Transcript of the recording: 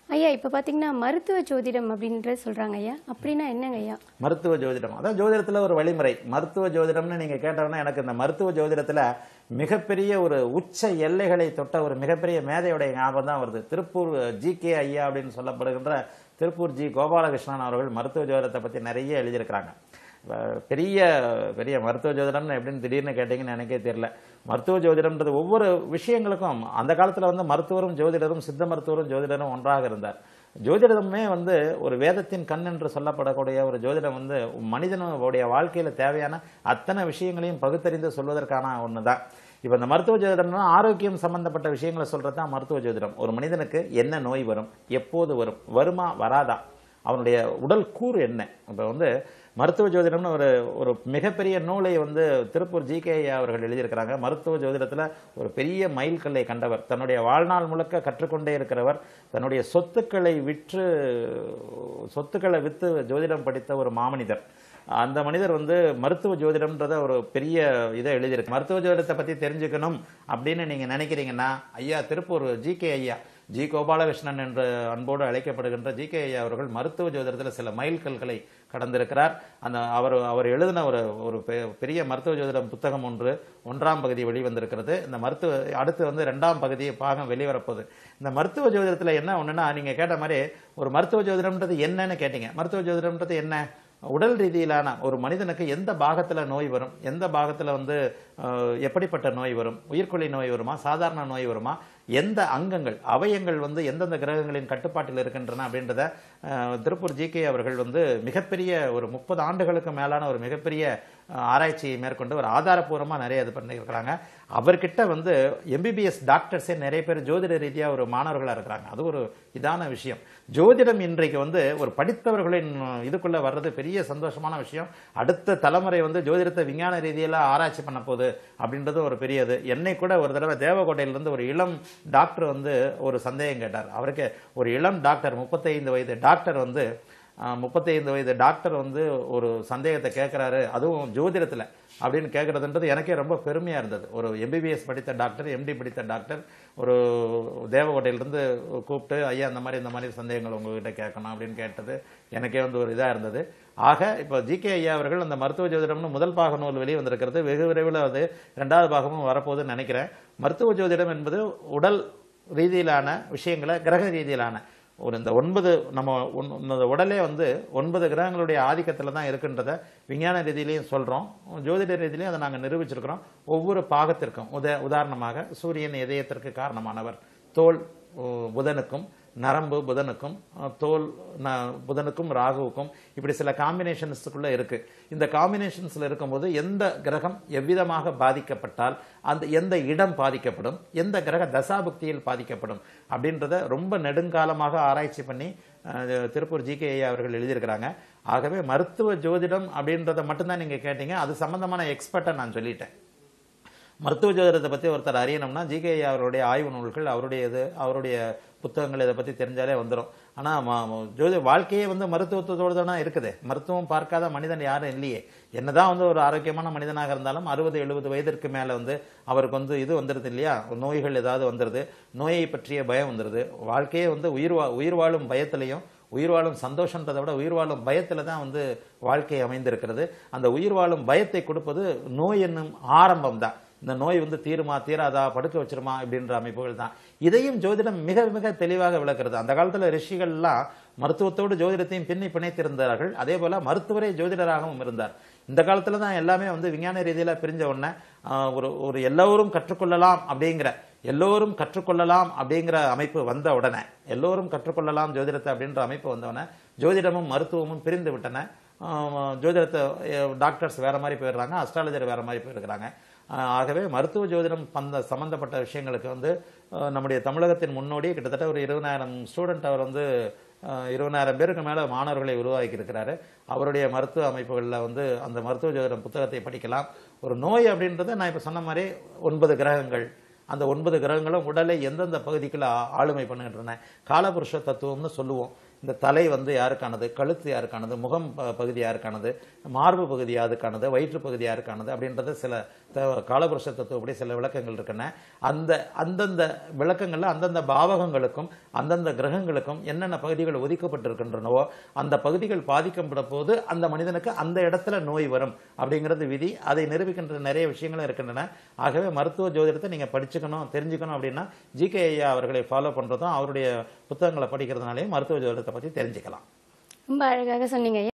ஐயா இப்போ பார்த்தீங்கன்னா மருத்துவ ஜோதிடம் அப்படின்ற சொல்றாங்க ஐயா அப்படின்னா என்னங்க ஐயா மருத்துவ ஜோதிடம் அதான் ஜோதிடத்துல ஒரு வழிமுறை மருத்துவ ஜோதிடம்னு நீங்க கேட்டோம்னா எனக்கு இந்த மருத்துவ ஜோதிடத்துல மிகப்பெரிய ஒரு உச்ச எல்லைகளை தொட்ட ஒரு மிகப்பெரிய மேதையுடைய ஞாபகம் தான் வருது திருப்பூர் ஜி கே ஐயா அப்படின்னு சொல்லப்படுகின்ற திருப்பூர் ஜி கோபாலகிருஷ்ணன் அவர்கள் மருத்துவ ஜோதிடத்தை பத்தி நிறைய எழுதியிருக்கிறாங்க அஹ் பெரிய பெரிய மருத்துவ ஜோதிடம்னு எப்படின்னு திடீர்னு கேட்டீங்கன்னு எனக்கே தெரியல மருத்துவ ஜோதிடம்ன்றது ஒவ்வொரு விஷயங்களுக்கும் அந்த காலத்துல வந்து மருத்துவரும் ஜோதிடரும் சித்த மருத்துவரும் ஜோதிடரும் ஒன்றாக இருந்தார் ஜோதிடமே வந்து ஒரு வேதத்தின் கண் என்று சொல்லப்படக்கூடிய ஒரு ஜோதிடம் வந்து மனிதனுடைய வாழ்க்கையில தேவையான அத்தனை விஷயங்களையும் பகுத்தறிந்து சொல்வதற்கான ஒண்ணுதான் இப்ப இந்த மருத்துவ ஜோதிடம்னா ஆரோக்கியம் சம்பந்தப்பட்ட விஷயங்களை சொல்றது தான் மருத்துவ ஜோதிடம் ஒரு மனிதனுக்கு என்ன நோய் வரும் எப்போது வரும் வருமா வராதா அவனுடைய உடல் கூறு என்ன இப்ப வந்து மருத்துவ ஜோதிடம்னு ஒரு ஒரு மிகப்பெரிய நூலை வந்து திருப்பூர் ஜி கே அவர்கள் எழுதியிருக்கிறாங்க மருத்துவ ஜோதிடத்துல ஒரு பெரிய மைல்கல்லை கண்டவர் தன்னுடைய வாழ்நாள் முழுக்க கற்றுக்கொண்டே இருக்கிறவர் தன்னுடைய சொத்துக்களை விற்று சொத்துக்களை வித்து ஜோதிடம் படித்த ஒரு மாமனிதர் அந்த மனிதர் வந்து மருத்துவ ஜோதிடம்ன்றத ஒரு பெரிய இதை எழுதியிருக்கு மருத்துவ ஜோதிடத்தை பத்தி தெரிஞ்சுக்கணும் அப்படின்னு நீங்க நினைக்கிறீங்கன்னா ஐயா திருப்பூர் ஜி கே ஐயா ஜி கோபாலகிருஷ்ணன் என்ற அன்போடு அழைக்கப்படுகின்ற ஜி கே ஐயா அவர்கள் மருத்துவ ஜோதிடத்தில் சில மைல்கல்களை கடந்திருக்கிறார் அந்த அவர் அவர் எழுதின ஒரு ஒரு பெ- பெரிய மருத்துவ ஜோதிடம் புத்தகம் ஒன்று ஒன்றாம் பகுதி வெளிவந்திருக்கிறது இந்த மருத்துவ அடுத்து வந்து ரெண்டாம் பகுதி பாகம் வெளிவரப்போகுது இந்த மருத்துவ ஜோதிடத்துல என்ன ஒண்ணுன்னா நீங்க கேட்ட மாதிரி ஒரு மருத்துவ ஜோதிடம்ன்றது என்னன்னு கேட்டீங்க மருத்துவ ஜோதிடம்ன்றது என்ன உடல் ரீதியிலான ஒரு மனிதனுக்கு எந்த பாகத்துல நோய் வரும் எந்த பாகத்துல வந்து அஹ், எப்படிப்பட்ட நோய் வரும் உயிர்கொல்லி நோய் வருமா சாதாரண நோய் வருமா எந்த அங்கங்கள் அவயங்கள் வந்து எந்தெந்த கிரகங்களின் கட்டுப்பாட்டில் இருக்கின்றன அப்படின்றத அஹ், திருப்பூர் ஜி அவர்கள் வந்து மிகப்பெரிய ஒரு முப்பது ஆண்டுகளுக்கு மேலான ஒரு மிகப்பெரிய அஹ், ஆராய்ச்சியை மேற்கொண்டு ஒரு ஆதாரப்பூர்வமா நிறைய இது பண்ணியிருக்கிறாங்க அவர்கிட்ட வந்து எம்பிபிஎஸ் டாக்டர்ஸே நிறைய பேர் ஜோதிட ரீதியா ஒரு மாணவர்களா இருக்கிறாங்க அது ஒரு இதான விஷயம் ஜோதிடம் இன்றைக்கு வந்து ஒரு படித்தவர்களின் இதுக்குள்ள வர்றது பெரிய சந்தோஷமான விஷயம் அடுத்த தலைமுறை வந்து ஜோதிடத்தை விஞ்ஞான ரீதியில ஆராய்ச்சி பண்ண போகுது அப்படின்றது ஒரு பெரியது என்னை கூட ஒரு தடவை தேவக்கோட்டையிலிருந்து ஒரு இளம் டாக்டர் வந்து ஒரு சந்தேகம் கேட்டார் அவருக்கு ஒரு இளம் டாக்டர் முப்பத்தைந்து வயது டாக்டர் வந்து முப்பத்தைந்து வயது டாக்டர் வந்து ஒரு சந்தேகத்தை கேட்குறாரு அதுவும் ஜோதிடத்தில் அப்படின்னு கேட்குறதுன்றது எனக்கே ரொம்ப பெருமையாக இருந்தது ஒரு எம்பிபிஎஸ் படித்த டாக்டர் எம்டி படித்த டாக்டர் ஒரு தேவகோட்டையிலிருந்து கூப்பிட்டு ஐயா அந்த மாதிரி இந்த மாதிரி சந்தேகங்கள் உங்ககிட்ட கேட்கணும் அப்படின்னு கேட்டது எனக்கே வந்து ஒரு இதாக இருந்தது ஆக இப்போ ஜிகே ஐயா அவர்கள் அந்த மருத்துவ ஜோதிடம்னு முதல் பாக நூல் வெளியே வந்திருக்கிறது வெகு விரைவில் அது ரெண்டாவது பாகமும் வரப்போகுதுன்னு நினைக்கிறேன் மருத்துவ ஜோதிடம் என்பது உடல் ரீதியிலான விஷயங்களை கிரக ரீதியிலான ஒரு இந்த ஒன்பது நம்ம ஒன்- இந்த உடலே வந்து ஒன்பது கிரகங்களுடைய ஆதிக்கத்தில் தான் இருக்குன்றத விஞ்ஞான ரீதியிலையும் சொல்கிறோம் ஜோதிட ரீதியிலையும் அதை நாங்கள் நிரூபிச்சிருக்கிறோம் ஒவ்வொரு பாகத்திற்கும் உத உதாரணமாக சூரியன் இதயத்திற்கு காரணமானவர் தோல் ஓ, புதனுக்கும் நரம்பு புதனுக்கும் அஹ், தோல் ந- புதனுக்கும் ராகுவுக்கும் இப்படி சில காம்பினேஷன்ஸுக்குள்ள இருக்கு இந்த காம்பினேஷன்ஸ்ல இருக்கும்போது எந்த கிரகம் எவ்விதமாக பாதிக்கப்பட்டால் அந்த எந்த இடம் பாதிக்கப்படும் எந்த கிரக தசாபுக்தியில் பாதிக்கப்படும் அப்படின்றத ரொம்ப நெடுங்காலமாக ஆராய்ச்சி பண்ணி அஹ், திருப்பூர் ஜி கே அவர்கள் எழுதியிருக்கிறாங்க ஆகவே மருத்துவ ஜோதிடம் அப்படின்றத மட்டும்தான் நீங்க கேட்டீங்க அது சம்பந்தமான எக்ஸ்பர்ட்டை நான் சொல்லிட்டேன் மருத்துவ ஜோதிடத்தை பத்தி ஒருத்தர் அறியணும்னா ஜிகே அவருடைய ஆய்வு நூல்கள் அவருடைய இது அவருடைய புத்தகங்கள் இதை பத்தி தெரிஞ்சாலே வந்துடும் ஆனா ம- ம- ஜோதி வாழ்க்கையே வந்து மருத்துவத்தோடு தானே இருக்குது மருத்துவம் பார்க்காத மனிதன் யாரும் இல்லையே என்னதான் வந்து ஒரு ஆரோக்கியமான மனிதனாக இருந்தாலும் அறுபது எழுபது வயதிற்கு மேல வந்து அவருக்கு வந்து இது வந்துருது இல்லையா நோய்கள் ஏதாவது வந்துருது நோயை பற்றிய பயம் வந்துருது வாழ்க்கையே வந்து உயிர் வா- உயிர் வாழும் பயத்திலையும் உயிர் வாழும் சந்தோஷன்றதை விட உயிர் வாழும் பயத்துல தான் வந்து வாழ்க்கை அமைந்திருக்கிறது அந்த உயிர் வாழும் பயத்தை கொடுப்பது நோய் என்னும் ஆரம்பம் தான் இந்த நோய் வந்து தீருமா தீராதா படுக்க வச்சிருமா இப்படின்ற அமைப்புகள் தான் இதையும் ஜோதிடம் மிக மிக தெளிவாக விளக்குறது அந்த காலத்துல ரிஷிகள்லாம் மருத்துவத்தோடு ஜோதிடத்தையும் பின்னி பிணைத்திருந்தார்கள் அதே போல மருத்துவரே ஜோதிடராகவும் இருந்தார் இந்த காலத்துல தான் எல்லாமே வந்து விஞ்ஞான ரீதியில பிரிஞ்ச உடனே ஆஹ், ஒரு ஒரு எல்லோரும் கற்றுக்கொள்ளலாம் அப்படிங்கிற எல்லோரும் கற்றுக்கொள்ளலாம் அப்படிங்கிற அமைப்பு வந்த உடனே எல்லோரும் கற்றுக்கொள்ளலாம் ஜோதிடத்தை அப்படின்ற அமைப்பு வந்த உடனே ஜோதிடமும் மருத்துவமும் பிரிந்து விட்டன ஆஹ், ஜோதிடத்தை அஹ், டாக்டர்ஸ் வேற மாதிரி போயிடுறாங்க அஸ்ட்ராலஜர் வேற மாதிரி போயிருக்கிறாங்க ஆஹ், ஆகவே மருத்துவ ஜோதிடம் பந்த சம்பந்தப்பட்ட விஷயங்களுக்கு வந்து ஆஹ், நம்முடைய தமிழகத்தின் முன்னோடி கிட்டத்தட்ட ஒரு இருபதாயிரம் ஸ்டூடெண்ட் அவர் வந்து ஆஹ், இருபதாயிரம் பேருக்கு மேல மாணவர்களை உருவாக்கி இருக்கிறாரு அவருடைய மருத்துவ அமைப்புகளில் வந்து அந்த மருத்துவ ஜோதிடம் புத்தகத்தை படிக்கலாம் ஒரு நோய் அப்படின்றத நான் இப்ப சொன்ன மாதிரி ஒன்பது கிரகங்கள் அந்த ஒன்பது கிரகங்களும் உடலை எந்தெந்த பகுதிக்குள்ள ஆ- ஆளுமை பண்ணுகின்றன காலபுருஷ தத்துவம்னு சொல்லுவோம் இந்த தலை வந்து யாருக்கானது கழுத்து யாருக்கானது முகம் ப- பகுதி யாருக்கானது மார்பு பகுதி யாருக்கானது வயிற்று பகுதி யாருக்கானது அப்படின்றது சில த- காலபுருஷ தத்துவப்படி சில விளக்கங்கள் இருக்கின்றன அந்த அந்தந்த விளக்கங்கள்ல அந்தந்த பாவகங்களுக்கும் அந்தந்த கிரகங்களுக்கும் என்னென்ன பகுதிகள் ஒதுக்கப்பட்டிருக்கின்றனவோ அந்த பகுதிகள் பாதிக்கப்பட போது அந்த மனிதனுக்கு அந்த இடத்துல நோய் வரும் அப்படிங்கிறது விதி அதை நிரூபிக்கின்ற நிறைய விஷயங்களும் இருக்கின்றன ஆகவே மருத்துவ ஜோதிடத்தை நீங்க படிச்சுக்கணும் தெரிஞ்சுக்கணும் அப்படின்னா ஜிகே ஐயா அவர்களை ஃபாலோ பண்றதும் அவருடைய புத்தகங்களை படிக்கிறதுனாலையும் மருத்துவ ஜோதிடத்தை பத்தி தெரிஞ்சுக்கலாம் ரொம்ப அழகாக சொன்னீங்க ஐயா